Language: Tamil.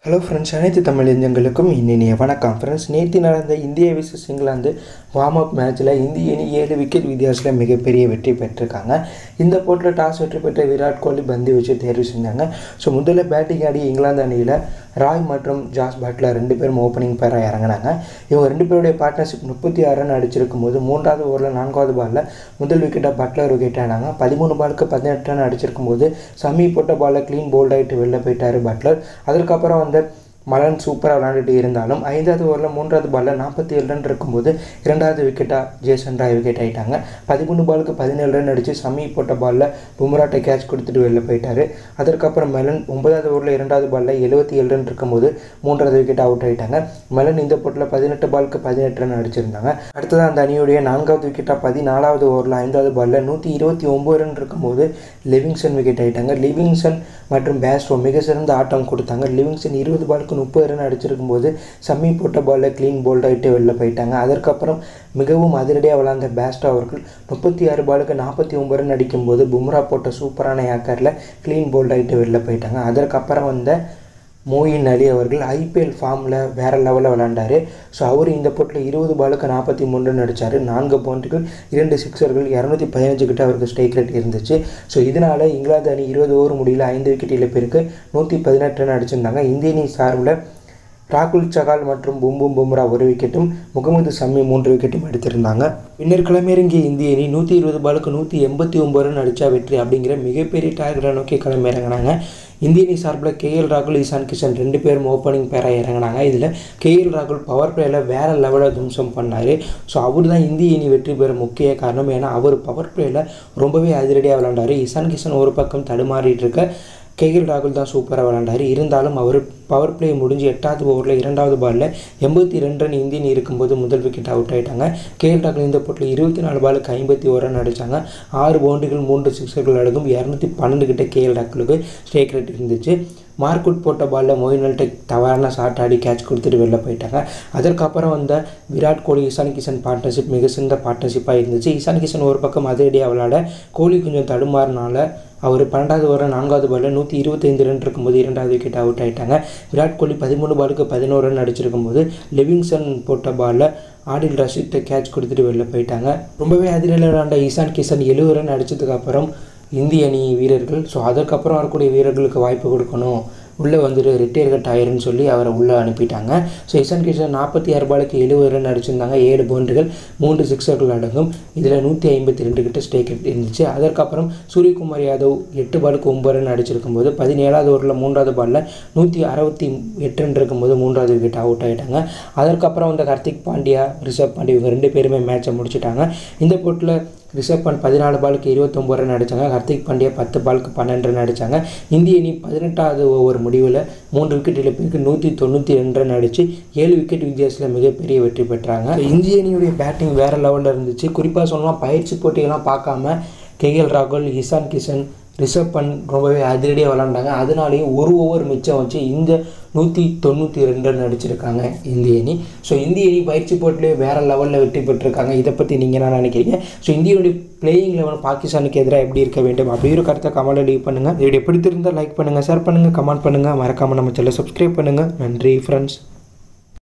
ஹலோ ஃப்ரெண்ட்ஸ் அனைத்து தமிழ் எஞ்சங்களுக்கும் இனிய வணக்கம் ஃப்ரெண்ட்ஸ் நேற்று நடந்த இந்திய விசஸ் இங்கிலாந்து வார்ம் அப் மேட்ச்சில் இந்திய அணி ஏழு விக்கெட் வித்தியாசத்தில் மிகப்பெரிய வெற்றி பெற்றிருக்காங்க இந்த போட்டியில் டாஸ் வெற்றி பெற்ற விராட் கோலி பந்து வச்சு தேர்வு செஞ்சாங்க ஸோ முதல்ல பேட்டிங் ஆடி இங்கிலாந்து அணியில் ராய் மற்றும் ஜாஸ் பட்லர் ரெண்டு பேரும் ஓப்பனிங் பேராக இறங்கினாங்க இவங்க ரெண்டு பேருடைய பார்ட்னர்ஷிப் முப்பத்தி ஆறு ரன் அடிச்சிருக்கும் போது மூன்றாவது ஓவரில் நான்காவது பாலில் முதல் விக்கெட்டாக பட்லர் விக்கெட் ஆனாங்க பதிமூணு பாலுக்கு பதினெட்டு ரன் அடிச்சிருக்கும் போது சமி போட்ட பாலில் க்ளீன் போல்ட் ஆகிட்டு வெளில போயிட்டார் பட்லர் அதற்கப்புறம் வந்து மலன் சூப்பராக விளையாண்டுட்டு இருந்தாலும் ஐந்தாவது ஓவரில் மூன்றாவது பாலில் நாற்பத்தி ஏழு ரன் இருக்கும்போது இரண்டாவது விக்கெட்டாக ஜேசன் ராய் விக்கெட் ஆகிட்டாங்க பதிமூணு பாலுக்கு பதினேழு ரன் அடித்து சமி போட்ட பாலில் பும்ராட்டை கேட்ச் கொடுத்துட்டு வெளில போயிட்டார் அதற்கப்புறம் மெலன் ஒன்பதாவது ஓவரில் இரண்டாவது பாலில் எழுபத்தி ஏழு ரன் இருக்கும்போது மூன்றாவது விக்கெட் அவுட் ஆகிட்டாங்க மெலன் இந்த போட்டில் பதினெட்டு பாலுக்கு பதினெட்டு ரன் அடிச்சிருந்தாங்க அடுத்ததாக அந்த அணியுடைய நான்காவது விக்கெட்டாக பதினாலாவது ஓவரில் ஐந்தாவது பாலில் நூற்றி இருபத்தி ஒம்பது ரன் இருக்கும்போது லிவிங்ஸ்டன் விக்கெட் ஆகிட்டாங்க லிவிங்ஸ்டன் மற்றும் பேஸ்டோ மிக சிறந்த ஆட்டம் கொடுத்தாங்க லிவிங்ஸ்டன் இருபது பாலுக்கு முப்பது ரன் அடிச்சிருக்கும் போது சம்மி போட்ட பாலில் க்ளீன் போல்ட் ஆகிட்டு வெளில போயிட்டாங்க அதற்கப்புறம் மிகவும் அதிரடியாக விளாண்ட பேஸ்டோ அவர்கள் முப்பத்தி ஆறு பாலுக்கு நாற்பத்தி ஒம்பது ரன் அடிக்கும்போது பும்ரா போட்ட சூப்பரான ஏக்கரில் க்ளீன் போல்ட் ஆகிட்டு வெளில போயிட்டாங்க அதற்கப்புறம் வந்த மோயின் அலி அவர்கள் ஐபிஎல் ஃபார்மில் வேறு லெவலில் விளாண்டார் ஸோ அவர் இந்த போட்டில் இருபது பாலுக்கு நாற்பத்தி மூணு ரன் அடித்தார் நான்கு பாயிண்ட்டுகள் இரண்டு சிக்ஸர்கள் இரநூத்தி பதினஞ்சு கிட்ட அவருக்கு ஸ்ட்ரைக் ரேட் இருந்துச்சு ஸோ இதனால் இங்கிலாந்து அணி இருபது ஓவர் முடியல ஐந்து விக்கெட் இழப்பிற்கு நூற்றி பதினெட்டு ரன் அடிச்சிருந்தாங்க இந்திய அணி சார்பில் ராகுல் சகால் மற்றும் பும்பும் பும்ரா ஒரு விக்கெட்டும் முகமது சம்மி மூன்று விக்கெட்டும் எடுத்திருந்தாங்க பின்னர் கிளம்பிறங்கிய இந்திய அணி நூற்றி இருபது பாலுக்கு நூற்றி எண்பத்தி ஒம்பது ரன் அடித்தா வெற்றி அப்படிங்கிற மிகப்பெரிய டார்கெட்டை நோக்கி கிளம்பிறங்கினாங்க இந்திய அணி சார்பில் கேஎல் ராகுல் ஈசான் கிஷன் ரெண்டு பேரும் ஓப்பனிங் பேராக இறங்கினாங்க இதில் கேஎல் ராகுல் பவர் பிளேயில் வேறு லெவலில் தும்சம் பண்ணார் ஸோ அவர் தான் இந்திய அணி வெற்றி பெற முக்கிய காரணம் ஏன்னா அவர் பவர் பிளேயில் ரொம்பவே அதிரடியாக விளாண்டார் ஈசான் கிஷன் ஒரு பக்கம் தடுமாறிட்டு இருக்க கேஎல் ராகுல் தான் சூப்பராக விளாண்டார் இருந்தாலும் அவர் பவர் பிளே முடிஞ்சு எட்டாவது ஓவரில் இரண்டாவது பாலில் எண்பத்தி ரெண்டு ரன் இந்தியன் இருக்கும்போது முதல் விக்கெட் அவுட் ஆகிட்டாங்க கேஎல் ராகுல் இந்த போட்டில் இருபத்தி நாலு பாலுக்கு ஐம்பத்தி ஒரு ரன் அடித்தாங்க ஆறு பவுண்டரிகள் மூன்று சிக்ஸர்கள் அடங்கும் இரநூத்தி பன்னெண்டு கிட்ட கேஎல் ராகுலுக்கு ஸ்ட்ரைக் ரேட் இருந்துச்சு மார்க்குட் போட்ட பாலில் மொயினல்ட்ட தவறான ஷாட் ஆடி கேட்ச் கொடுத்துட்டு வெளில போயிட்டாங்க அதற்கப்புறம் வந்த விராட் கோலி இசான் கிஷன் பார்ட்னர்ஷிப் மிக சிறந்த பார்ட்னர்ஷிப்பாக இருந்துச்சு இசான் கிஷன் ஒரு பக்கம் அதிரடியாக விளாட கோலி கொஞ்சம் தடுமாறினால அவர் பன்னெண்டாவது ஓவர் நான்காவது பாலில் நூற்றி இருபத்தைந்து ரன் இருக்கும்போது இரண்டாவது விக்கெட் அவுட் ஆகிட்டாங்க விராட் கோலி பதிமூணு பாலுக்கு பதினோரு ரன் அடிச்சிருக்கும் போது லிவிங்சன் போட்ட பாலில் ஆடில் ரஷித்தை கேட்ச் கொடுத்துட்டு வெளில போயிட்டாங்க ரொம்பவே அதிரடியில் விளாண்ட ஈசான் கிஷன் எழுபது ரன் அடித்ததுக்கப்புறம் இந்திய அணி வீரர்கள் ஸோ அதற்கப்புறம் வரக்கூடிய வீரர்களுக்கு வாய்ப்பு கொடுக்கணும் உள்ளே வந்துட்டு ரிட்டையர் கட் ஆயிருன்னு சொல்லி அவரை உள்ளே அனுப்பிட்டாங்க ஸோ இசான் கிஷன் நாற்பத்தி ஆறு பாலுக்கு எழுபது ரன் அடிச்சிருந்தாங்க ஏழு பவுண்டர்கள் மூன்று சிக்ஸர்கள் அடங்கும் இதில் நூற்றி ஐம்பத்தி ரெண்டு கிட்ட ஸ்டேக் இருந்துச்சு அதற்கப்புறம் சூரியகுமார் யாதவ் எட்டு பாலுக்கு ஒம்பது ரன் அடிச்சிருக்கும் போது பதினேழாவது ஓவரில் மூன்றாவது பாலில் நூற்றி அறுபத்தி எட்டு ரன் இருக்கும்போது மூன்றாவது விக்கெட் அவுட் ஆகிட்டாங்க அதற்கப்புறம் வந்து கார்த்திக் பாண்டியா ரிஷப் பாண்டியா இவங்க ரெண்டு பேருமே மேட்சை முடிச்சிட்டாங்க இந்த போட்டில் ரிஷப் பண்ட் பதினாலு பாலுக்கு இருபத்தொம்பது ரன் அடித்தாங்க ஹர்திக் பாண்டியா பத்து பாலுக்கு பன்னெண்டு ரன் அடித்தாங்க இந்திய அணி பதினெட்டாவது ஓவர் முடிவில் மூன்று விக்கெட் இழப்பிற்கு நூற்றி தொண்ணூற்றி ரெண்டு ரன் அடித்து ஏழு விக்கெட் வித்தியாசத்தில் மிகப்பெரிய வெற்றி பெற்றாங்க இந்திய அணியுடைய பேட்டிங் வேறு லெவலில் இருந்துச்சு குறிப்பாக சொல்லலாம் பயிற்சி போட்டிகள்லாம் பார்க்காம கேஎல் ராகுல் இசான் கிஷன் ரிஷப் பண்ட் ரொம்பவே அதிரடியாக விளாண்டாங்க அதனாலேயும் ஒரு ஓவர் மிச்சம் வச்சு இந்த நூற்றி தொண்ணூற்றி ரெண்டு ரன் அடிச்சிருக்காங்க இந்திய அணி ஸோ இந்திய அணி பயிற்சி போட்டிலே வேறு லெவலில் வெற்றி பெற்றிருக்காங்க இதை பற்றி நீங்கள் என்ன நினைக்கிறீங்க ஸோ இந்தியனுடைய பிளேயிங் லெவல் பாகிஸ்தானுக்கு எதிராக எப்படி இருக்க வேண்டும் அப்படி ஒரு கருத்தை கமெண்ட் லீவ் பண்ணுங்கள் வீடியோ பிடித்திருந்தால் லைக் பண்ணுங்கள் ஷேர் பண்ணுங்கள் கமெண்ட் பண்ணுங்கள் மறக்காமல் நம்ம சேனலை சப்ஸ்கிரைப் பண்ணுங்கள் நன்றி ஃப்ரெண்ட்ஸ்